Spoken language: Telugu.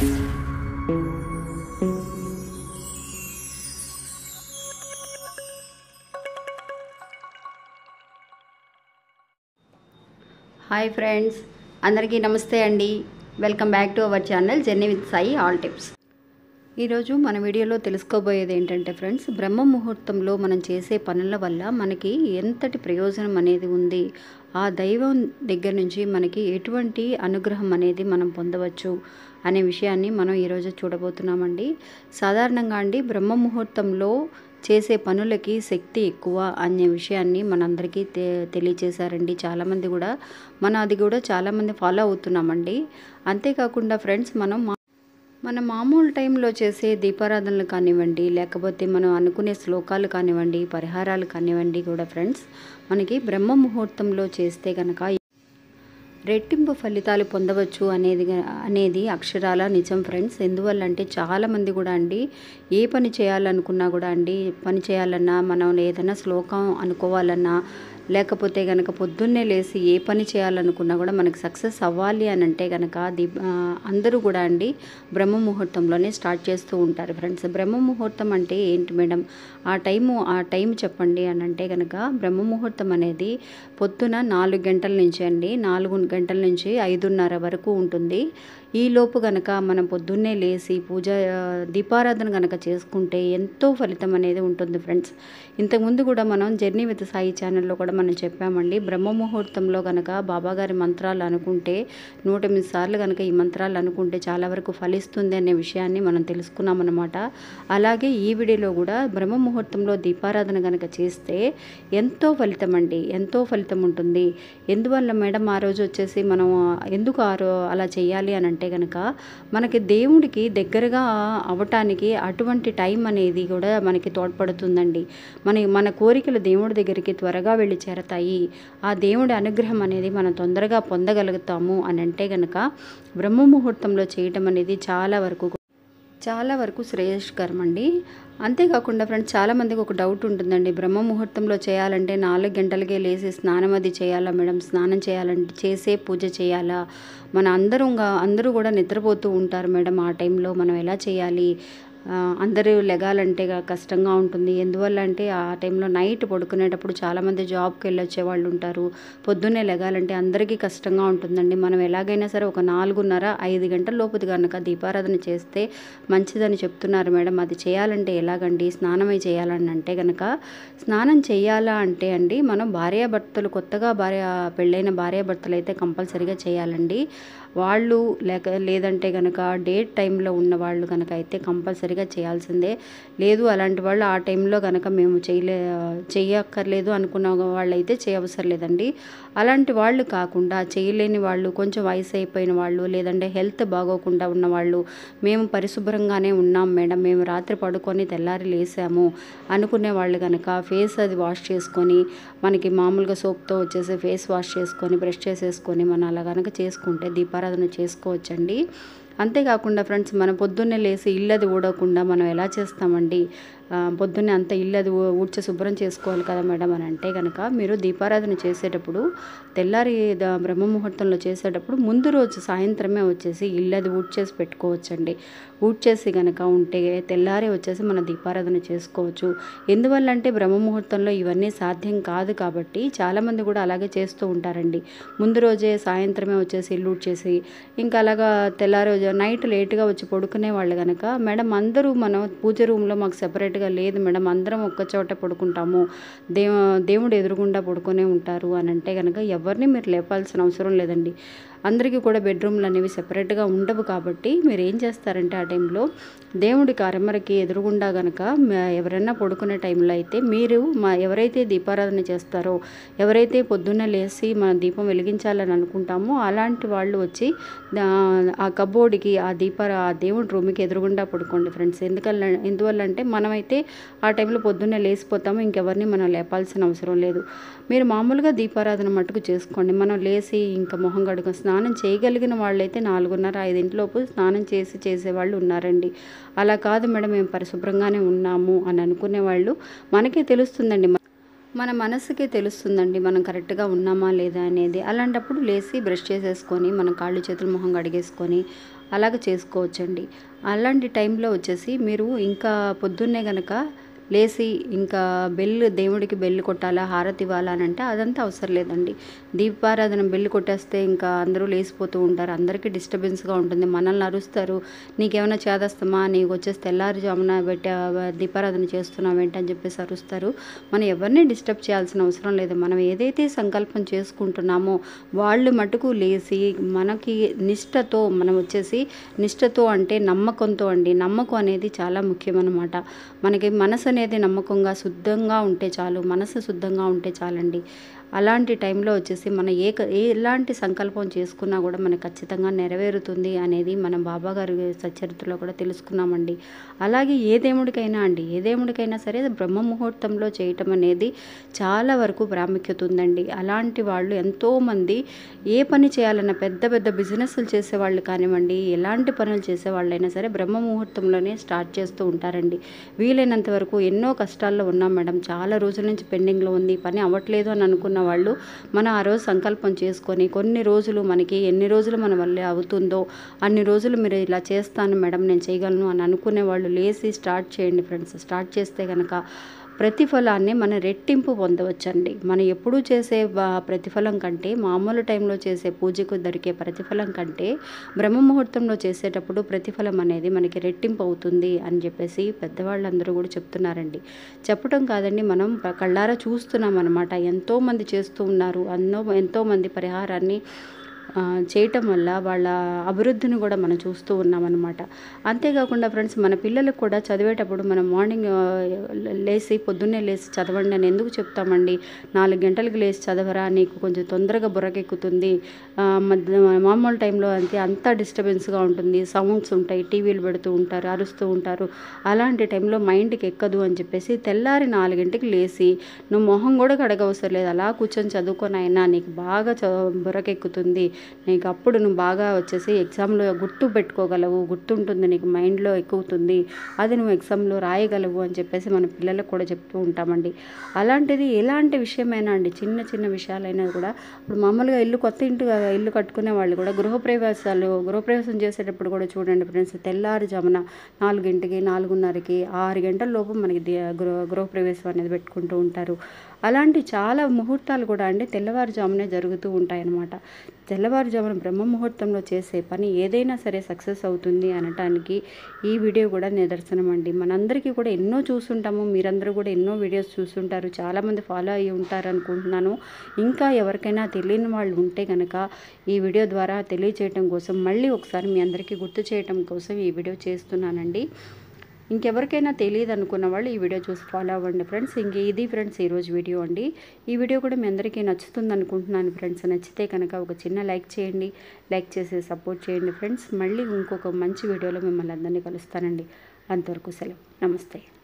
హాయ్ ఫ్రెండ్స్ అందరికీ నమస్తే అండి welcome back to our channel journey with Sai all tips ఈరోజు మన వీడియోలో తెలుసుకోబోయేది ఏంటంటే ఫ్రెండ్స్ బ్రహ్మ ముహూర్తంలో మనం చేసే పనుల వల్ల మనకి ఎంతటి ప్రయోజనం అనేది ఉంది ఆ దైవం దగ్గర నుంచి మనకి ఎటువంటి అనుగ్రహం అనేది మనం పొందవచ్చు అనే విషయాన్ని మనం ఈరోజు చూడబోతున్నామండి సాధారణంగా అండి బ్రహ్మ ముహూర్తంలో చేసే పనులకి శక్తి ఎక్కువ అనే విషయాన్ని మనందరికీ తె తెలియచేశారండి చాలామంది కూడా మనం అది కూడా చాలామంది ఫాలో అవుతున్నామండి అంతేకాకుండా ఫ్రెండ్స్ మనం మా- మన మామూలు టైంలో చేసే దీపారాధనలు కానివ్వండి లేకపోతే మనం అనుకునే శ్లోకాలు కానివ్వండి పరిహారాలు కానివ్వండి కూడా ఫ్రెండ్స్ మనకి బ్రహ్మ ముహూర్తంలో చేస్తే కనుక రెట్టింపు ఫలితాలు పొందవచ్చు అనేది అనేది అక్షరాల నిజం ఫ్రెండ్స్ ఎందువల్ల అంటే చాలామంది కూడా అండి ఏ పని చేయాలనుకున్నా కూడా అండి పని చేయాలన్నా మనం ఏదైనా శ్లోకం అనుకోవాలన్నా లేకపోతే కనుక పొద్దున్నే లేచి ఏ పని చేయాలనుకున్నా కూడా మనకి సక్సెస్ అవ్వాలి అని అంటే కనుక దీప ఆ, అందరూ కూడా అండి బ్రహ్మ ముహూర్తంలోనే స్టార్ట్ చేస్తూ ఉంటారు ఫ్రెండ్స్ బ్రహ్మ ముహూర్తం అంటే ఏంటి మేడం ఆ టైము ఆ టైం చెప్పండి అని అంటే కనుక బ్రహ్మ ముహూర్తం అనేది పొద్దున నాలుగు గంటల నుంచి అండి నాలుగు గంటల నుంచి ఐదున్నర వరకు ఉంటుంది ఈ లోపు గనక మనం పొద్దున్నే లేచి పూజ ఆ, దీపారాధన గనక చేసుకుంటే ఎంతో ఫలితం అనేది ఉంటుంది ఫ్రెండ్స్ ఇంతకుముందు కూడా మనం జర్నీ విత్ సాయి ఛానల్లో కూడా మనం చెప్పామండి బ్రహ్మ ముహూర్తంలో గనక బాబాగారి మంత్రాలు అనుకుంటే నూట ఎనిమిది సార్లు కనుక ఈ మంత్రాలు అనుకుంటే చాలా వరకు ఫలిస్తుంది అనే విషయాన్ని మనం తెలుసుకున్నాం అనమాట అలాగే ఈ వీడియోలో కూడా బ్రహ్మ ముహూర్తంలో దీపారాధన కనుక చేస్తే ఎంతో ఫలితం అండి ఎంతో ఫలితం ఉంటుంది ఎందువల్ల మేడం ఆ రోజు వచ్చేసి మనం ఎందుకు ఆ రో అలా చేయాలి అని అంటే కనుక మనకి దేవుడికి దగ్గరగా అవటానికి అటువంటి టైం అనేది కూడా మనకి తోడ్పడుతుందండి మన మన కోరికలు దేవుడి దగ్గరికి త్వరగా వెళ్ళి చేరతాయి ఆ దేవుడి అనుగ్రహం అనేది మనం తొందరగా పొందగలుగుతాము అని అంటే కనుక బ్రహ్మ ముహూర్తంలో చేయటం అనేది చాలా వరకు చాలా వరకు శ్రేయస్కరం అండి అంతేకాకుండా ఫ్రెండ్స్ చాలామందికి ఒక డౌట్ ఉంటుందండి బ్రహ్మ ముహూర్తంలో చేయాలంటే నాలుగు గంటలకే లేచి స్నానం అది చేయాలా మేడం స్నానం చేయాలంటే చేసే పూజ చేయాలా మన అందరం గా- అందరూ కూడా నిద్రపోతూ ఉంటారు మేడం ఆ టైంలో మనం ఎలా చేయాలి ఆ, అందరూ లెగాలంటే గా- కష్టంగా ఉంటుంది ఎందువల్ల అంటే ఆ టైంలో నైట్ పడుకునేటప్పుడు చాలామంది జాబ్కి వెళ్ళొచ్చే వాళ్ళు ఉంటారు పొద్దున్నే లెగాలంటే అందరికీ కష్టంగా ఉంటుందండి మనం ఎలాగైనా సరే ఒక నాలుగున్నర ఐదు గంటల లోపు కనుక దీపారాధన చేస్తే మంచిదని చెప్తున్నారు మేడం అది చేయాలంటే ఎలాగండి స్నానమే చేయాలని అంటే కనుక స్నానం చేయాలా అంటే అండి మనం భార్యాభర్తలు కొత్తగా భార్య పెళ్ళైన భార్యాభర్తలు అయితే కంపల్సరీగా చేయాలండి వాళ్ళు లేక లేదంటే కనుక డేట్ టైంలో ఉన్న వాళ్ళు కనుక అయితే కంపల్సరీగా చేయాల్సిందే లేదు అలాంటి వాళ్ళు ఆ టైంలో కనుక మేము చేయలే చెయ్యక్కర్లేదు అనుకున్న వాళ్ళు అయితే చేయవసరం లేదండి అలాంటి వాళ్ళు కాకుండా చేయలేని వాళ్ళు కొంచెం వయసు అయిపోయిన వాళ్ళు లేదంటే హెల్త్ బాగోకుండా ఉన్న వాళ్ళు మేము పరిశుభ్రంగానే ఉన్నాం మేడం మేము రాత్రి పడుకొని తెల్లారి లేసాము అనుకునే వాళ్ళు కనుక ఫేస్ అది వాష్ చేసుకొని మనకి మామూలుగా సోప్తో వచ్చేసి ఫేస్ వాష్ చేసుకొని బ్రష్ చేసేసుకొని మనం అలా కనుక చేసుకుంటే దీపారాధన చేసుకోవచ్చండి అంతేకాకుండా ఫ్రెండ్స్ మనం పొద్దున్నే లేసి ఇల్లది ఊడకుండా మనం ఎలా చేస్తామండి ఆ, పొద్దున్నే అంత ఇల్లది ఊ- ఊడ్చి శుభ్రం చేసుకోవాలి కదా మేడం అని అంటే కనుక మీరు దీపారాధన చేసేటప్పుడు తెల్లారి ద- బ్రహ్మ ముహూర్తంలో చేసేటప్పుడు ముందు రోజు సాయంత్రమే వచ్చేసి ఇల్లది ఊడ్చేసి పెట్టుకోవచ్చండి ఊడ్చేసి కనుక ఉంటే తెల్లారి వచ్చేసి మన దీపారాధన చేసుకోవచ్చు ఎందువల్ల అంటే బ్రహ్మ ముహూర్తంలో ఇవన్నీ సాధ్యం కాదు కాబట్టి చాలామంది కూడా అలాగే చేస్తూ ఉంటారండి ముందు రోజే సాయంత్రమే వచ్చేసి ఇల్లు ఊడ్చేసి ఇంకా అలాగా తెల్లారి రోజు నైట్ లేట్గా వచ్చి పడుకునే వాళ్ళు కనుక మేడం అందరూ మనం పూజ రూమ్లో మాకు సెపరేట్గా లేదు మేడం అందరం ఒక్క చోట పడుకుంటాము దేవ దేవుడు ఎదురుగుండా పడుకునే ఉంటారు అని అంటే కనుక ఎవరిని మీరు లేపాల్సిన అవసరం లేదండి అందరికీ కూడా బెడ్రూమ్లు అనేవి సెపరేట్గా ఉండవు కాబట్టి మీరు ఏం చేస్తారంటే ఆ టైంలో దేవుడికి అరమరకి ఎదురుగుండా గనక మ- ఎవరైనా పడుకునే టైంలో అయితే మీరు మా ఎవరైతే దీపారాధన చేస్తారో ఎవరైతే పొద్దున్నే లేచి మన దీపం వెలిగించాలని అనుకుంటామో అలాంటి వాళ్ళు వచ్చి దా- ఆ కబోర్డ్కి ఆ దీప ఆ దేవుడి రూమ్కి ఎదురుగుండా పడుకోండి ఫ్రెండ్స్ ఎందుకల్ల ఎందువల్ల అంటే మనమైతే ఆ టైంలో పొద్దున్నే లేచిపోతాము ఇంకెవరిని మనం లేపాల్సిన అవసరం లేదు మీరు మామూలుగా దీపారాధన మటుకు చేసుకోండి మనం లేచి ఇంకా మొహం కడుక స్నానం చేయగలిగిన వాళ్ళైతే నాలుగున్నర ఐదింటిలోపు స్నానం చేసి చేసేవాళ్ళు ఉన్నారండి అలా కాదు మేడం మేము పరిశుభ్రంగానే ఉన్నాము అని అనుకునే వాళ్ళు మనకే తెలుస్తుందండి మన మనసుకే తెలుస్తుందండి మనం కరెక్ట్గా ఉన్నామా లేదా అనేది అలాంటప్పుడు లేచి బ్రష్ చేసేసుకొని మనం కాళ్ళు చేతులు మొహం కడిగేసుకొని అలాగ చేసుకోవచ్చండి అలాంటి టైంలో వచ్చేసి మీరు ఇంకా పొద్దున్నే కనుక లేచి ఇంకా బెల్లు దేవుడికి బెల్లు కొట్టాలా హారతి ఇవ్వాలా అని అంటే అదంతా అవసరం లేదండి దీపారాధన బెల్లు కొట్టేస్తే ఇంకా అందరూ లేచిపోతూ ఉంటారు అందరికీ డిస్టర్బెన్స్గా ఉంటుంది మనల్ని అరుస్తారు నీకేమైనా చేదస్తమా నీకు వచ్చేసి తెల్లారుజామున పెట్టి దీపారాధన చేస్తున్నావు ఏంటని చెప్పేసి అరుస్తారు మనం ఎవరిని డిస్టర్బ్ చేయాల్సిన అవసరం లేదు మనం ఏదైతే సంకల్పం చేసుకుంటున్నామో వాళ్ళు మటుకు లేచి మనకి నిష్టతో మనం వచ్చేసి నిష్టతో అంటే నమ్మకంతో అండి నమ్మకం అనేది చాలా ముఖ్యం అనమాట మనకి మనసు అనేది నమ్మకంగా శుద్ధంగా ఉంటే చాలు మనసు శుద్ధంగా ఉంటే చాలండి అలాంటి టైంలో వచ్చేసి మన ఏ ఎలాంటి సంకల్పం చేసుకున్నా కూడా మనకు ఖచ్చితంగా నెరవేరుతుంది అనేది మనం బాబా గారి సచరిత్రలో కూడా తెలుసుకున్నామండి అలాగే ఏ దేవుడికైనా అండి ఏ దేవుడికైనా సరే బ్రహ్మ ముహూర్తంలో చేయటం అనేది చాలా వరకు ప్రాముఖ్యత ఉందండి అలాంటి వాళ్ళు ఎంతోమంది ఏ పని చేయాలన్నా పెద్ద పెద్ద బిజినెస్లు చేసేవాళ్ళు కానివ్వండి ఎలాంటి పనులు చేసేవాళ్ళైనా సరే బ్రహ్మ ముహూర్తంలోనే స్టార్ట్ చేస్తూ ఉంటారండి వీలైనంత వరకు ఎన్నో కష్టాల్లో ఉన్నాం మేడం చాలా రోజుల నుంచి పెండింగ్లో ఉంది పని అవ్వట్లేదు అని అనుకున్న వాళ్ళు మనం ఆ రోజు సంకల్పం చేసుకొని కొన్ని రోజులు మనకి ఎన్ని రోజులు మన వల్ల అవుతుందో అన్ని రోజులు మీరు ఇలా చేస్తాను మేడం నేను చేయగలను అని అనుకునే వాళ్ళు లేచి స్టార్ట్ చేయండి ఫ్రెండ్స్ స్టార్ట్ చేస్తే కనుక ప్రతిఫలాన్ని మనం రెట్టింపు పొందవచ్చండి మనం ఎప్పుడూ చేసే ప్రతిఫలం కంటే మామూలు టైంలో చేసే పూజకు దొరికే ప్రతిఫలం కంటే బ్రహ్మ ముహూర్తంలో చేసేటప్పుడు ప్రతిఫలం అనేది మనకి రెట్టింపు అవుతుంది అని చెప్పేసి పెద్దవాళ్ళందరూ కూడా చెప్తున్నారండి చెప్పడం కాదండి మనం కళ్ళారా చూస్తున్నాం అనమాట ఎంతోమంది చేస్తూ ఉన్నారు అన్నో ఎంతోమంది పరిహారాన్ని చేయటం వల్ల వాళ్ళ అభివృద్ధిని కూడా మనం చూస్తూ ఉన్నామన్నమాట అంతేకాకుండా ఫ్రెండ్స్ మన పిల్లలకు కూడా చదివేటప్పుడు మనం మార్నింగ్ లేచి పొద్దున్నే లేచి చదవండి అని ఎందుకు చెప్తామండి నాలుగు గంటలకు లేచి చదవరా నీకు కొంచెం తొందరగా బుర్రకెక్కుతుంది మామూలు టైంలో అంతే అంతా డిస్టర్బెన్స్గా ఉంటుంది సౌండ్స్ ఉంటాయి టీవీలు పెడుతూ ఉంటారు అరుస్తూ ఉంటారు అలాంటి టైంలో మైండ్కి ఎక్కదు అని చెప్పేసి తెల్లారి నాలుగింటికి లేచి నువ్వు మొహం కూడా కడగవసరం లేదు అలా కూర్చొని చదువుకొని అయినా నీకు బాగా చ బుర్రకెక్కుతుంది నీకు అప్పుడు నువ్వు బాగా వచ్చేసి ఎగ్జామ్లో గుర్తు పెట్టుకోగలవు గుర్తుంటుంది నీకు మైండ్లో ఎక్కుతుంది అది నువ్వు ఎగ్జామ్లో రాయగలవు అని చెప్పేసి మన పిల్లలకు కూడా చెప్తూ ఉంటామండి అలాంటిది ఎలాంటి విషయమైనా అండి చిన్న చిన్న విషయాలైనా కూడా ఇప్పుడు మామూలుగా ఇల్లు కొత్త ఇంటి ఇల్లు కట్టుకునే వాళ్ళు కూడా గృహప్రవేశాలు గృహప్రవేశం చేసేటప్పుడు కూడా చూడండి ఫ్రెండ్స్ తెల్లారుజామున నాలుగింటికి నాలుగున్నరకి ఆరు గంటల లోపు మనకి గృహ గృహప్రవేశం అనేది పెట్టుకుంటూ ఉంటారు అలాంటి చాలా ముహూర్తాలు కూడా అండి తెల్లవారుజామునే జరుగుతూ ఉంటాయన్నమాట తెల్లవారుజామున బ్రహ్మ ముహూర్తంలో చేసే పని ఏదైనా సరే సక్సెస్ అవుతుంది అనటానికి ఈ వీడియో కూడా నిదర్శనం అండి మనందరికీ కూడా ఎన్నో చూస్తుంటాము మీరందరూ కూడా ఎన్నో వీడియోస్ చూస్తుంటారు చాలామంది ఫాలో అయ్యి ఉంటారు అనుకుంటున్నాను ఇంకా ఎవరికైనా తెలియని వాళ్ళు ఉంటే కనుక ఈ వీడియో ద్వారా తెలియచేయటం కోసం మళ్ళీ ఒకసారి మీ అందరికీ గుర్తు చేయటం కోసం ఈ వీడియో చేస్తున్నానండి ఇంకెవరికైనా తెలియదు అనుకున్న వాళ్ళు ఈ వీడియో చూసి ఫాలో అవ్వండి ఫ్రెండ్స్ ఇంక ఇది ఫ్రెండ్స్ ఈరోజు వీడియో అండి ఈ వీడియో కూడా మీ అందరికీ నచ్చుతుంది అనుకుంటున్నాను ఫ్రెండ్స్ నచ్చితే కనుక ఒక చిన్న లైక్ చేయండి లైక్ చేసి సపోర్ట్ చేయండి ఫ్రెండ్స్ మళ్ళీ ఇంకొక మంచి వీడియోలో మిమ్మల్ని అందరినీ కలుస్తానండి అంతవరకు సెలవు నమస్తే